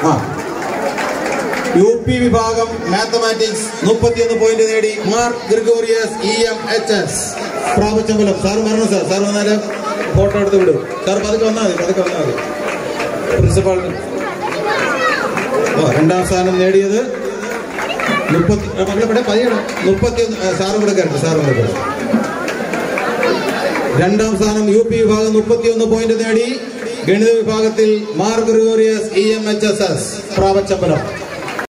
ആ U P വിഭാഗം mathematics മുപ്പത്തിയൊന്ന് പോയിന്റ് നേടി mark Gregorios E M H S Prapachambalam sir വരണം സാർ സാർ വന്നാല് ഫോട്ടോ എടുത്ത് വിടും സാർ പതുക്കെ വന്നാൽ മതി പതുക്കെ വന്നാൽ മതി പ്രിൻസിപ്പാൾ ഓ രണ്ടാം സ്ഥാനം നേടിയത് മുപ്പത്തി ആ, മക്കളെ ഇവിടെ പയ്യണം മുപ്പത്തിയൊന്ന് ആ, സാറും കൂടെ കയറട്ടെ സാറും കൂടെ കയറട്ടെ രണ്ടാം സ്ഥാനം യു പി വിഭാഗം മുപ്പത്തിയൊന്ന് പോയിന്റ് നേടി ഗണിത വിഭാഗത്തിൽ Mar Gregorios E M H S S പ്രാപച്ചമ്പലം